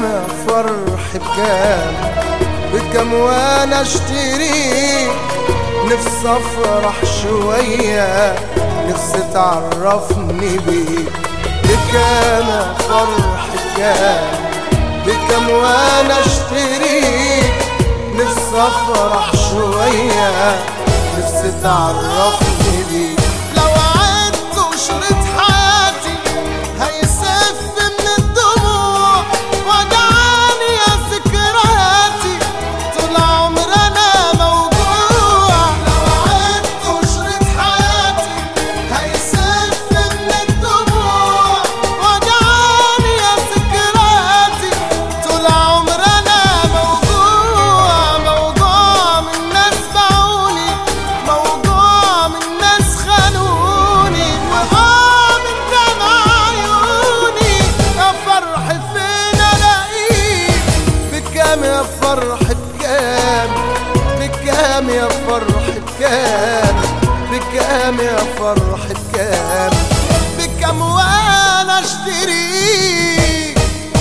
يا فرح بكام بكام وانا اشتري نفسي افرح شوية نفسي تعرفني بيك بكام يا فرح بكام بكام وانا اشتري نفسي افرح شوية نفسي تعرفني بيك لو عدت وشريط حياتي هيسف من الدموع ودعاني يا ذكرياتي طول عمر انا موجوع لو عدت وشريط حياتي هيسف من الدموع ودعاني يا ذكرياتي طول عمر انا موجوع موجوع من ناس باعوني موجوع من ناس خانوني وقع من دمع عيوني يا فرح فين الاقيك بكام يا فرح بكام بكام يا فرح بكام بكام يا فرح بكام بكام وانا اشتريك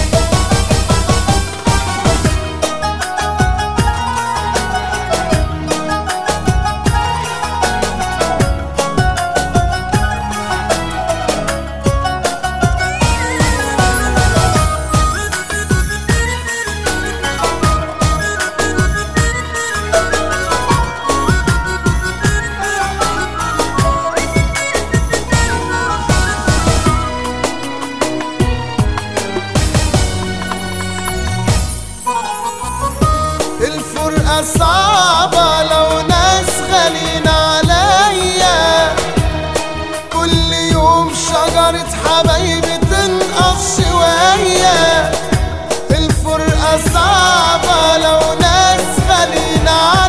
الفرقة صعبة لو ناس غالين عليا كل يوم شجرة حبايبي تنقص شوية الفرقة صعبة لو ناس غالين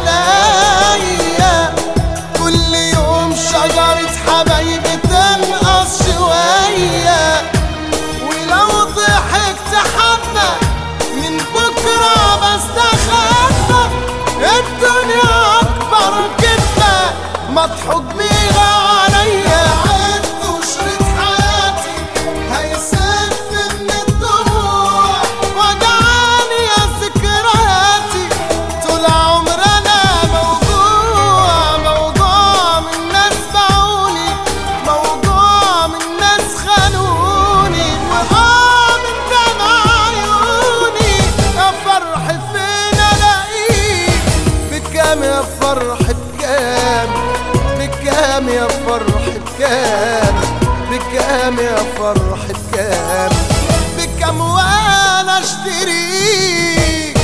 عليا كل يوم شجرة حبايبي تنقص شوية ولو ضحكت حبة من بكرة بستخبى الدنيا أكبر كدبة مضحوك بيها عليا عدت وشريط حياتي هيسف من الدموع ودعاني يا ذكرياتي طول عمر أنا موجوع موجوع من ناس باعوني موجوع من ناس خانوني وقع من دمع عيوني يا فرح فين الاقيك بكام يا فرح بكام بكام يا فرح بكام بكام يا فرح بكام بكام وانا اشتريك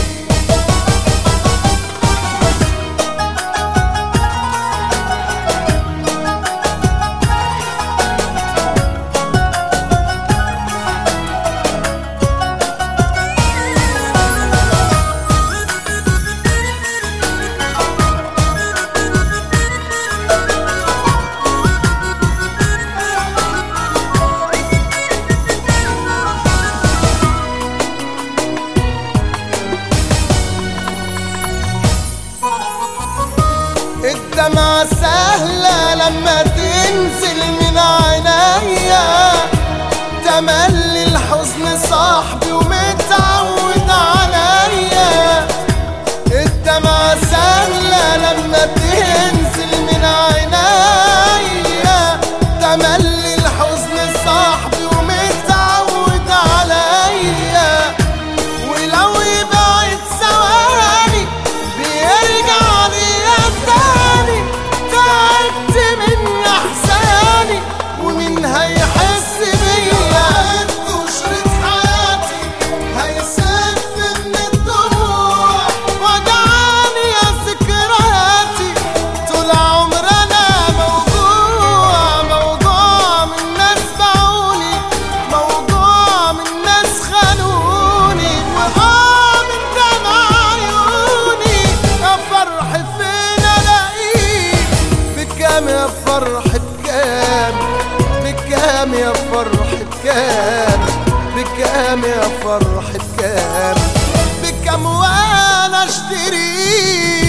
الدمعة سهلة لما تنزل من عينيا تملي الحزن صاحبي ومتعود عليا الدمعة سهلة لما تنزل من عينيا تملي الحزن صاحبي ومتعود عليا ولو يبعد ثواني بيرجع ليا تاني تعبت من احزاني ومين هيحس بيا عدت وشريط حياتي هيسف من الدموع ودعاني يا ذكرياتي طول عمر انا موجوع موجوع من ناس باعوني موجوع من ناس خانوني وقع من دمع عيوني يا فرح فين الاقيك بكام يا فرح بكام بكام يا فرح بكام بكام يا فرح بكام بكام وانا اشتريك